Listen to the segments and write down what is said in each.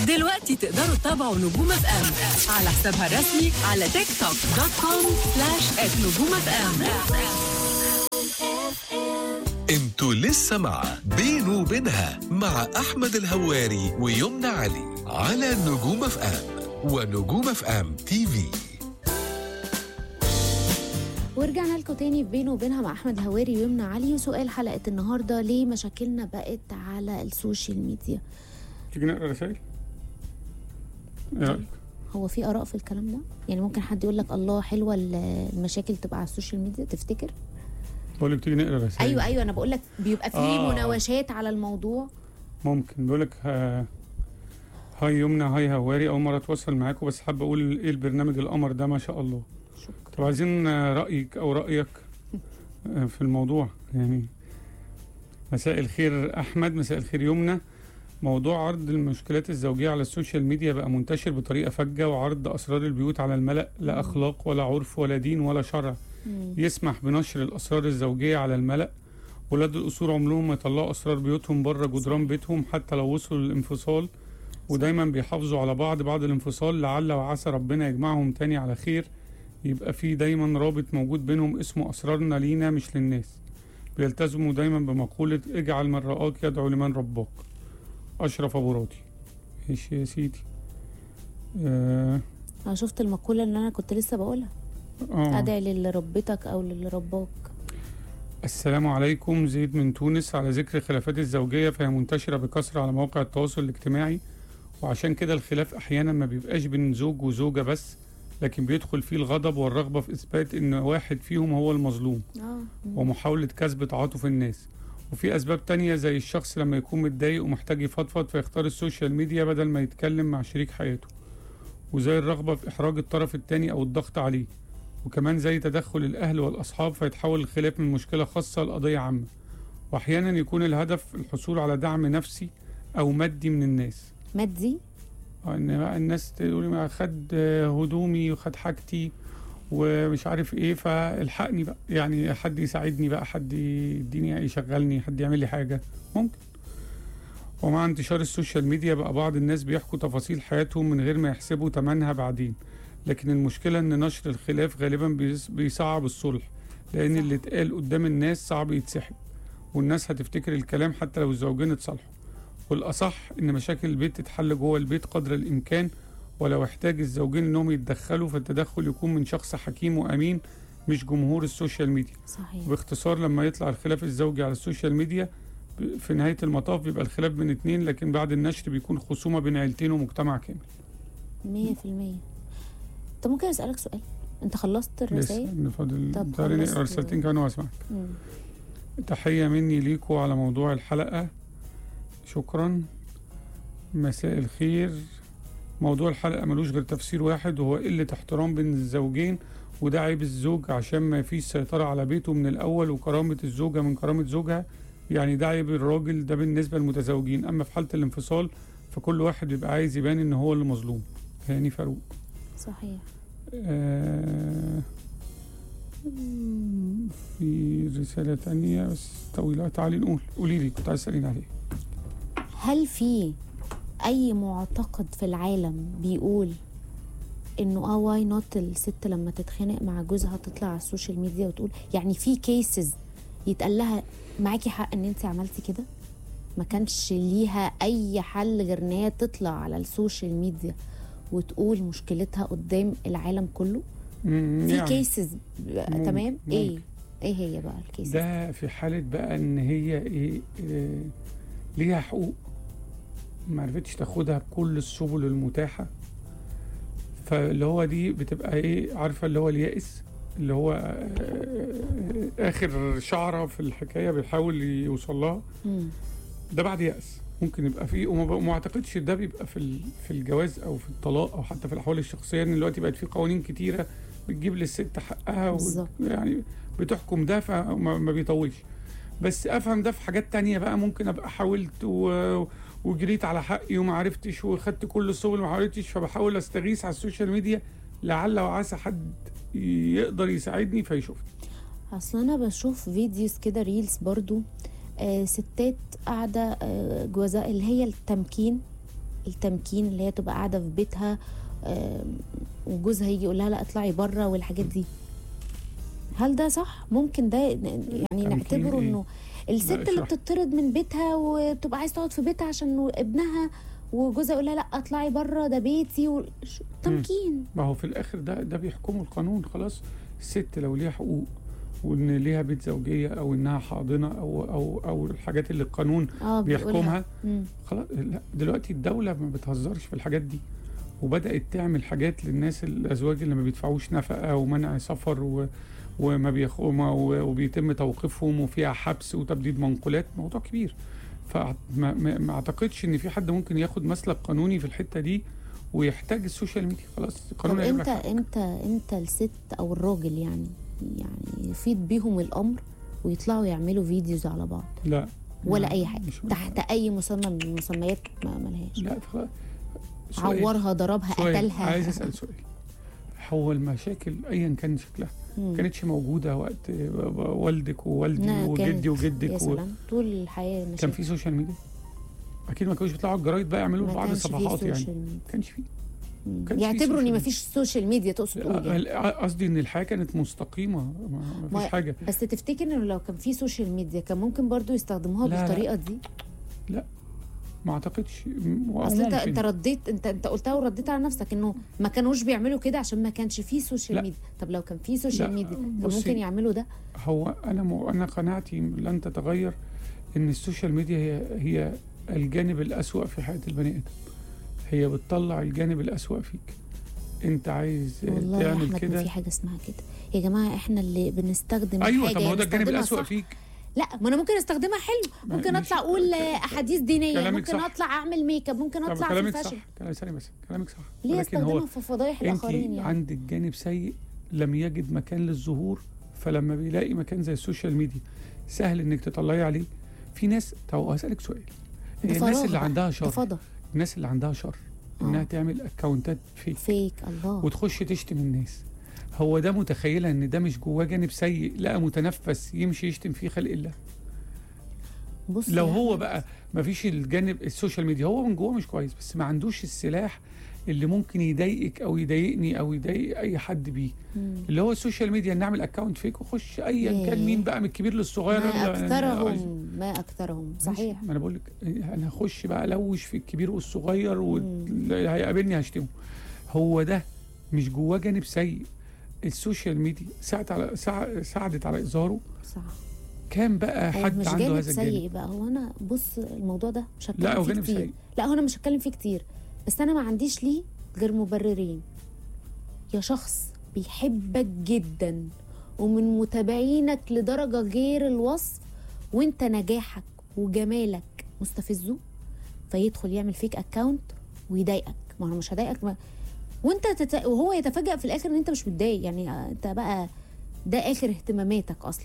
دلوقتي تقدروا تتابعوا نجوم اف ام على حسابها الرسمي على تيك توك دوت كوم سلاش نجوم اف ام انتوا لسه مع بينه وبينها مع احمد الهواري ويمنى علي على نجوم اف ام ونجوم اف ام تي في ورجعنا لكم تاني في بينه وبينها مع احمد هواري ويمنى علي وسؤال حلقه النهارده ليه مشاكلنا بقت على السوشيال ميديا تيجي نقرا رسائل؟ ايه رايك؟ هو في اراء في الكلام ده يعني ممكن حد يقول لك الله حلوه ال- المشاكل تبقى على السوشيال ميديا تفتكر بقول لك تيجي نقرا رسائل ايوه ايوه انا بقول لك بيبقى في آه. مناوشات على الموضوع ممكن بقول لك ها- هاي يمنى هاي هواري اول مره اتواصل معاكم بس حابه اقول ايه البرنامج القمر ده ما شاء الله شكرا طب عايزين آه، رايك او رايك آه، في الموضوع يعني مساء الخير احمد مساء الخير يمنى موضوع عرض المشكلات الزوجيه على السوشيال ميديا بقى منتشر بطريقه فجه وعرض اسرار البيوت على الملا لا اخلاق ولا عرف ولا دين ولا شرع مم. يسمح بنشر الاسرار الزوجيه على الملا ولاد الاصول عمرهم ما يطلعوا اسرار بيوتهم بره جدران بيتهم حتى لو وصلوا للانفصال ودايما بيحافظوا على بعض بعد الانفصال لعل وعسى ربنا يجمعهم تاني على خير يبقى في دايما رابط موجود بينهم اسمه اسرارنا لينا مش للناس بيلتزموا دايما بمقولة اجعل من رآك يدعو لمن رباك أشرف أبو راضي ايش يا سيدي آه انا شفت المقوله اللي انا كنت لسه بقولها آه. ادعي للي ربتك او للي رباك السلام عليكم زيد من تونس على ذكر الخلافات الزوجية فهي منتشرة بكثرة على مواقع التواصل الاجتماعي وعشان كده الخلاف أحيانا ما بيبقاش بين زوج وزوجة بس لكن بيدخل فيه الغضب والرغبة في إثبات إن واحد فيهم هو المظلوم اه ومحاولة كسب تعاطف الناس وفي أسباب تانية زي الشخص لما يكون متضايق ومحتاج يفضفض فيختار السوشيال ميديا بدل ما يتكلم مع شريك حياته وزي الرغبة في إحراج الطرف التاني أو الضغط عليه وكمان زي تدخل الأهل والأصحاب فيتحول الخلاف من مشكلة خاصة لقضية عامة وأحيانا يكون الهدف الحصول على دعم نفسي أو مادي من الناس مادي آه، ان بقى الناس تقول لي ما خد آه، هدومي وخد حاجتي ومش عارف ايه فالحقني بقى يعني حد يساعدني بقى حد يديني يشغلني حد يعمل لي حاجه ممكن ومع انتشار السوشيال ميديا بقى بعض الناس بيحكوا تفاصيل حياتهم من غير ما يحسبوا تمنها بعدين لكن المشكله ان نشر الخلاف غالبا بيس- بيصعب الصلح لان صح. اللي اتقال قدام الناس صعب يتسحب والناس هتفتكر الكلام حتى لو الزوجين اتصالحوا والأصح إن مشاكل البيت تتحل جوه البيت قدر الإمكان ولو احتاج الزوجين إنهم يتدخلوا فالتدخل يكون من شخص حكيم وأمين مش جمهور السوشيال ميديا صحيح باختصار لما يطلع الخلاف الزوجي على السوشيال ميديا ب- في نهاية المطاف بيبقى الخلاف بين اتنين لكن بعد النشر بيكون خصومة بين عيلتين ومجتمع كامل مية في المية طب ممكن أسألك سؤال أنت خلصت لسه الرسائل؟ بنفضل طب تعالي خلص. نقرا رسالتين كمان واسمعك مم. تحية مني ليكوا على موضوع الحلقة شكرا مساء الخير موضوع الحلقة ملوش غير تفسير واحد وهو قلة احترام بين الزوجين وده عيب الزوج عشان ما فيش سيطرة على بيته من الأول وكرامة الزوجة من كرامة زوجها يعني ده عيب الراجل ده بالنسبة للمتزوجين أما في حالة الانفصال فكل واحد بيبقى عايز يبان إن هو اللي مظلوم هاني فاروق صحيح آه، في رسالة تانية بس طويلة تعالي نقول قولي لي كنت عايز تسأليني عليه هل في أي معتقد في العالم بيقول إنه اه واي نوت الست لما تتخانق مع جوزها تطلع على السوشيال ميديا وتقول يعني في كيسز يتقال لها معاكي حق إن أنت عملتي كده ما كانش ليها أي حل غير إن هي تطلع على السوشيال ميديا وتقول مشكلتها قدام العالم كله مم، في يعني كيسز ممكن- تمام ايه ممكن. ايه هي بقى الكيسز ده في حالة بقى إن هي إيه آه، ليها حقوق ما عرفتش تاخدها بكل السبل المتاحة فاللي هو دي بتبقى إيه عارفة اللي هو اليائس اللي هو آه، آخر شعرة في الحكاية بيحاول يوصل لها مم. ده بعد يأس ممكن يبقى فيه وما ب- وما اعتقدش ده بيبقى في ال- في الجواز او في الطلاق او حتى في الاحوال الشخصيه ان دلوقتي بقت في قوانين كتيره بتجيب للست حقها بالظبط. يعني بتحكم ده فما ما بيطولش بس افهم ده في حاجات تانية بقى ممكن ابقى حاولت و... وجريت على حقي وما عرفتش وخدت كل السبل وما عرفتش فبحاول استغيث على السوشيال ميديا لعل وعسى حد يقدر يساعدني فيشوفني اصل انا بشوف فيديوز كده ريلز برضو آه ستات قاعده آه جوازها اللي هي التمكين التمكين اللي هي تبقى قاعده في بيتها آم، وجوزها يجي يقول لها لا اطلعي بره والحاجات دي هل ده صح ممكن ده يعني تمكين نعتبره إيه؟ انه الست لا، اللي اشرح. بتطرد من بيتها وتبقى عايز تقعد في بيتها عشان ابنها وجوزها يقول لها لا اطلعي بره ده بيتي و... ش- تمكين ما هو في الاخر ده ده بيحكمه القانون خلاص الست لو ليها حقوق وان ليها بيت زوجيه او انها حاضنه او او او الحاجات اللي القانون اه بيقولها. بيحكمها مم. خلاص لا دلوقتي الدوله ما بتهزرش في الحاجات دي وبدات تعمل حاجات للناس الازواج اللي ما بيدفعوش نفقه ومنع سفر و وما بيخ... وما وبيتم توقيفهم وفيها حبس وتبديد منقولات موضوع كبير فما ما, ما اعتقدش ان في حد ممكن ياخد مسلك قانوني في الحته دي ويحتاج السوشيال ميديا خلاص طب القانون هيجيب لك انت حق. انت انت الست او الراجل يعني يعني يفيد بيهم الامر ويطلعوا يعملوا فيديوز على بعض لا ولا ما- اي حاجه مش تحت اي مسمى من المسميات ما ملهاش لا خلاص. سؤال. عورها ضربها سؤال. قتلها عايز اسال سؤال هو المشاكل ايا كان شكلها مم. ما كانتش موجوده وقت والدك ووالدي لا، وجدي كانت. يا وجدك و... سلام طول الحياه كان مشاكل في سوشيال ميديا اكيد ما كانوش بيطلعوا الجرايد بقى يعملوا ما بعض كانش فيه الصفحات يعني سوشيال ميديا. ما كانش فيه مم. كانش في يعتبروا ان سوشيال ما فيش سوشيال ميديا تقصد تقول يعني. آه، قصدي ان الحياه كانت مستقيمه ما ما ما- فيش حاجه بس تفتكر انه لو كان في سوشيال ميديا كان ممكن برضو يستخدموها لا، لا. بالطريقه دي ما اعتقدش م- أو اصل انت ممكن. انت رديت انت انت قلتها ورديت على نفسك انه ما كانوش بيعملوا كده عشان ما كانش فيه سوشيال لا. ميديا طب لو كان فيه سوشيال لا، ميديا كان بصي. ممكن يعملوا ده هو انا م... انا قناعتي لن تتغير ان السوشيال ميديا هي هي الجانب الأسوأ في حياه البني ادم هي بتطلع الجانب الأسوأ فيك انت عايز والله يا تعمل احمد ما كده في حاجه اسمها كده يا جماعه احنا اللي بنستخدم ايوه الحاجة طب ما هو ده الجانب نستخدمها الأسوأ صح. فيك لا ما انا ممكن استخدمها حلو ما- ممكن مش- اطلع اقول احاديث دينيه كلامك ممكن صح. اطلع اعمل ميك اب ممكن طب اطلع في كلامك صح الفاشن كلام ثاني بس كلامك صح ليه ولكن هو استخدمها في فضايح انت الاخرين يعني عندك جانب سيء لم يجد مكان للظهور فلما بيلاقي مكان زي السوشيال ميديا سهل انك تطلعي عليه في ناس طب هسألك سؤال ده هي الناس فراغ اللي بقى، عندها ده شر فضا الناس اللي عندها شر انها آه. تعمل اكونتات فيك فيك الله وتخش تشتم الناس هو ده متخيله ان ده مش جواه جانب سيء لقى متنفس يمشي يشتم فيه خلق الله بص لو يا هو أحمد، بقى ما فيش الجانب السوشيال ميديا هو من جواه مش كويس بس ما عندوش السلاح اللي ممكن يضايقك او يضايقني او يضايق اي حد بيه مم. اللي هو السوشيال ميديا نعمل اكونت فيك وخش ايا ياه. كان مين بقى من الكبير للصغير ما يلا- اكثرهم ما اكثرهم ماشي، صحيح ما انا بقول لك انا هخش بقى الوش في الكبير والصغير واللي هيقابلني هشتمه هو ده مش جواه جانب سيء السوشيال ميديا ساعدت على ساع- ساعدت على اظهاره صح كان بقى هو حد مش عنده جانب هذا الجانب سيء بقى هو انا بص الموضوع ده مش لا، هتكلم هو فيه جانب كتير سيء. لا هو انا مش هتكلم فيه كتير بس انا ما عنديش ليه غير مبررين يا شخص بيحبك جدا ومن متابعينك لدرجة غير الوصف وانت نجاحك وجمالك مستفزه فيدخل يعمل فيك اكاونت ويضايقك ما هو مش هضايقك ما وانت تت... وهو يتفاجأ في الاخر ان انت مش متضايق يعني آه، انت بقى ده اخر اهتماماتك اصلا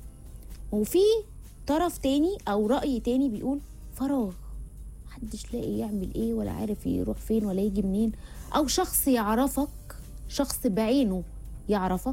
وفي طرف تاني او رأي تاني بيقول فراغ محدش لاقي يعمل ايه ولا عارف يروح فين ولا يجي منين او شخص يعرفك شخص بعينه يعرفك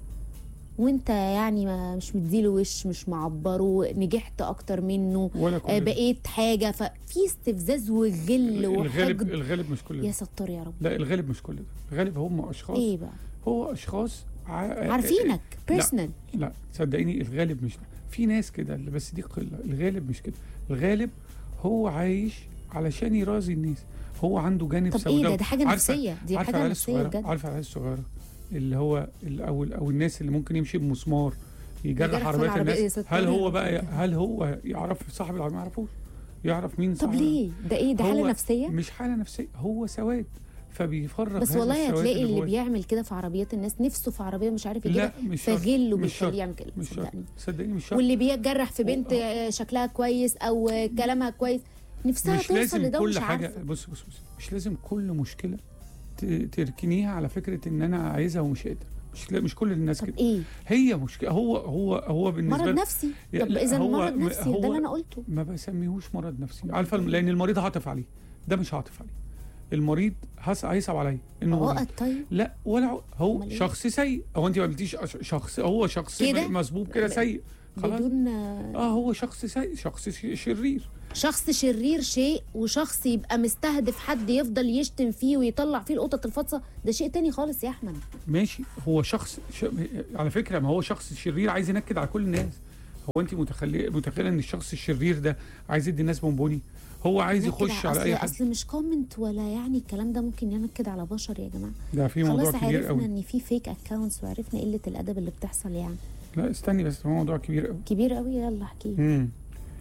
وانت يعني ما مش مديله وش مش معبره نجحت اكتر منه ولا كل آه، ده. بقيت حاجه ففي استفزاز وغل الغالب وحقد الغالب مش كل يا ده ستار يا رب لا الغالب مش كل ده الغالب هم اشخاص ايه بقى هو اشخاص ع... عارفينك بيرسونال لا صدقيني الغالب مش ده في ناس كده اللي بس دي قله الغالب مش كده الغالب هو عايش علشان يراضي الناس هو عنده جانب طب سوداوي ايه ده ده حاجه عارفة- نفسيه دي عارفه حاجه العيال نفسيه الصغيره بجد عارفه العيال الصغيره اللي هو الاول او الناس اللي ممكن يمشي بمسمار يجرح يجرح في عربيات العربية، يا الناس ستار هل يا هو رب. بقى هل هو يعرف صاحب العربيه ما يعرفوش يعرف مين طب صاحب ليه ده ايه ده حاله هو نفسيه مش حاله نفسيه هو سواد فبيفرغ بس هذا والله السواد هتلاقي اللي جواه. بيعمل كده في عربيات الناس نفسه في عربيه مش عارف يجيبها لا مش شرط فغله مش شرط بيخليه يعمل كده مش شرط صدقني صدقني مش شرط واللي بيجرح في بنت و- آه، شكلها كويس او آه، كلامها كويس نفسها مش توصل لازم لده كل ومش حاجه عارفه بص بص بص مش لازم كل مشكله ت- تركنيها على فكره ان انا عايزها ومش قادر مش لا مش كل الناس طب كده ايه هي مشكله هو هو هو بالنسبه مرض لي نفسي يا- طب لا، اذا هو- مرض م- نفسي ده هو- اللي انا قلته ما بسميهوش مرض نفسي عارفه لان المريض هعطف عليه ده مش هعطف عليه المريض هس- هيصعب عليه انه مريض. عقد طيب لا ولا عق- هو أمال إيه؟ شخص سيء هو انت ما قلتيش أش- شخص هو شخص كده؟ مسبوب كده لا. سيء خلاص بدون آه، اه هو شخص سيء شخص ش- شرير شخص شرير شيء وشخص يبقى مستهدف حد يفضل يشتم فيه ويطلع فيه القطط الفاطسه ده شيء تاني خالص يا احمد ماشي هو شخص ش... على فكره ما هو شخص شرير عايز ينكد على كل الناس هو انت متخيله متخيله ان الشخص الشرير ده عايز يدي الناس بونبوني هو عايز نكد يخش على أصل اي حد اصل مش كومنت ولا يعني الكلام ده ممكن ينكد على بشر يا جماعه ده في موضوع خلاص كبير عرفنا قوي ان في فيك اكونتس وعرفنا قله الادب اللي بتحصل يعني لا استني بس هو موضوع كبير قوي كبير قوي يلا احكي لي. امم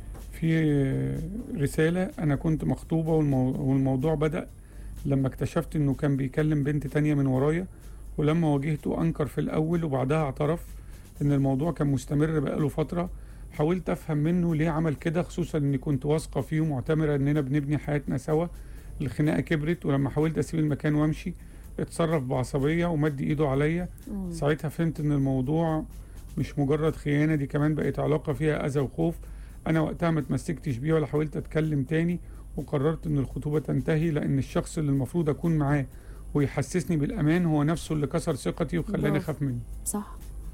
في رسالة أنا كنت مخطوبة والمو... والموضوع بدأ لما اكتشفت إنه كان بيكلم بنت تانية من ورايا ولما واجهته أنكر في الأول وبعدها اعترف إن الموضوع كان مستمر بقاله فترة حاولت أفهم منه ليه عمل كده خصوصا إني كنت واثقة فيه ومعتبرة إننا بنبني حياتنا سوا الخناقة كبرت ولما حاولت أسيب المكان وأمشي اتصرف بعصبية ومد إيده عليا مم. ساعتها فهمت ان الموضوع مش مجرد خيانه دي كمان بقت علاقه فيها اذى وخوف انا وقتها ما اتمسكتش بيه ولا حاولت اتكلم تاني وقررت ان الخطوبه تنتهي لان الشخص اللي المفروض اكون معاه ويحسسني بالامان هو نفسه اللي كسر ثقتي وخلاني برافو. اخاف منه صح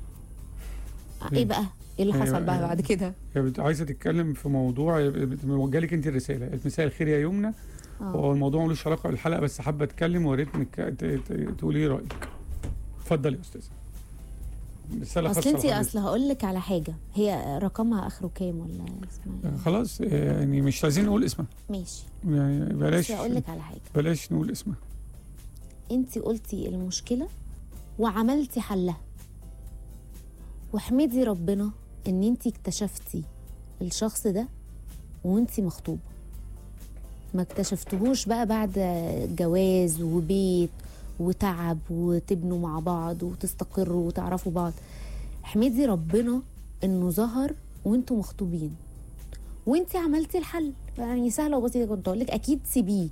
إيه؟ ايه بقى ايه اللي أيوة، حصل بقى أيوة. بعد كده هي بت- عايزه تتكلم في موضوع موجه لك انت الرساله مساء الخير يا يمنى اه هو الموضوع ملوش علاقه بالحلقه بس حابه اتكلم ويا ريت انك ت- ت- تقولي ايه رايك اتفضل يا استاذه رساله اصل خاصه انت لحضرتك. اصل هقول لك على حاجه هي رقمها اخره كام ولا اسمها آه، ايه خلاص آه، يعني مش عايزين نقول اسمها ماشي يعني بلاش بس هقول لك على حاجه بلاش نقول اسمها انت قلتي المشكله وعملتي حلها واحمدي ربنا ان انت اكتشفتي الشخص ده وانت مخطوبه ما اكتشفتهوش بقى بعد جواز وبيت وتعب وتبنوا مع بعض وتستقروا وتعرفوا بعض احمدي ربنا انه ظهر وانتوا مخطوبين وانت عملتي الحل يعني سهله وبسيطه كنت اقول لك اكيد سيبيه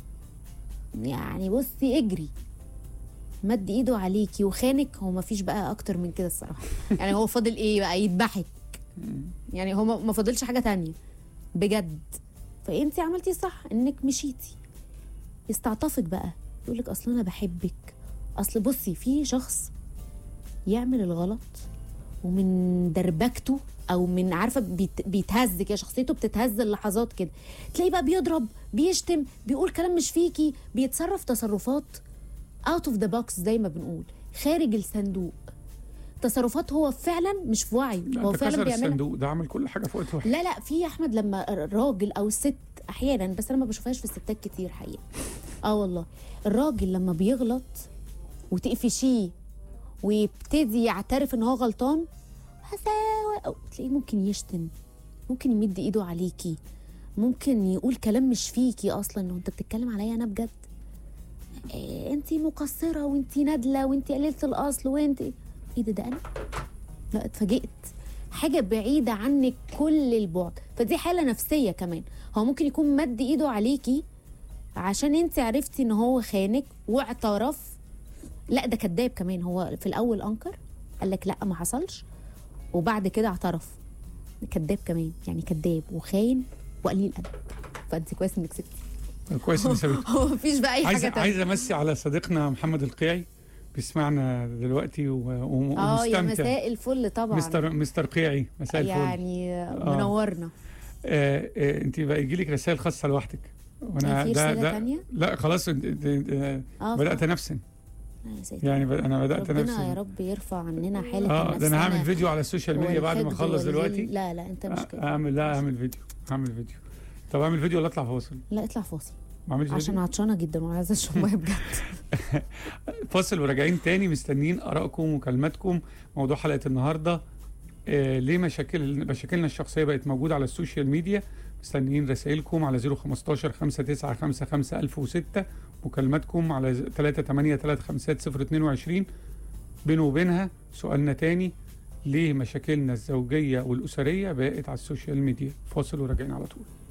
يعني بصي اجري مد ايده عليكي وخانك هو ما فيش بقى اكتر من كده الصراحه يعني هو فاضل ايه بقى يذبحك يعني هو ما ما فاضلش حاجه تانية بجد فانت عملتي صح انك مشيتي يستعطفك بقى يقول لك اصل انا بحبك اصل بصي في شخص يعمل الغلط ومن دربكته او من عارفه بيت بيتهز كده شخصيته بتتهز اللحظات كده تلاقيه بقى بيضرب بيشتم بيقول كلام مش فيكي بيتصرف تصرفات اوت اوف ذا بوكس زي ما بنقول خارج الصندوق تصرفات هو فعلا مش في وعيه لا هو انت فعلا كسر بيعملها الصندوق ده عمل كل حاجه في وقت واحد لا لا في يا احمد لما الراجل او الست احيانا بس انا ما بشوفهاش في الستات كتير حقيقه اه والله الراجل لما بيغلط وتقفشيه ويبتدي يعترف ان هو غلطان هساوي أو تلاقيه ممكن يشتم ممكن يمد ايده عليكي ممكن يقول كلام مش فيكي اصلا وانت بتتكلم عليا انا بجد إيه انت مقصره وانت نادله وانت قليله الاصل وانت ايه ده ده انا لا اتفاجئت حاجه بعيده عنك كل البعد فدي حاله نفسيه كمان هو ممكن يكون مد ايده عليكي عشان انت عرفتي ان هو خانك واعترف لا ده كذاب كمان هو في الاول انكر قال لك لا ما حصلش وبعد كده اعترف كذاب كمان يعني كذاب وخاين وقليل ادب فانت كويس انك سبتي كويس اني سابته هو مفيش بقى اي عايز حاجه تانية عايز امسي على صديقنا محمد القيعي بيسمعنا دلوقتي و- و- اه يا ومستمتع مساء الفل طبعا مستر مستر قيعي مساء الفل يعني منورنا آه آه انت بقى يجي لك رسائل خاصه لوحدك وانا في ده رسالة ده تانية؟ لا خلاص انت- انت- انت- اه بدات انفسن يا ساتر. يعني ب- انا بدات ربنا يا انفسن رب يرفع عننا حاله اه ده انا هعمل النفسانة فيديو على السوشيال ميديا بعد ما والحقد اخلص والغل. دلوقتي لا لا انت مش كده اعمل لا اعمل فيديو اعمل فيديو طب اعمل فيديو ولا اطلع فاصل؟ لا اطلع فاصل ما اعملش عشان فيديو عطشانه جدا وعايزه اشرب ميه بجد فاصل وراجعين تاني مستنيين ارائكم ومكالماتكم موضوع حلقه النهارده آه ليه مشاكل مشاكلنا الشخصيه بقت موجوده على السوشيال ميديا مستنيين رسائلكم على 015 5955 1006 مكالماتكم على 383 بينه وبينها سؤالنا تاني ليه مشاكلنا الزوجيه والاسريه بقت على السوشيال ميديا فاصل وراجعين على طول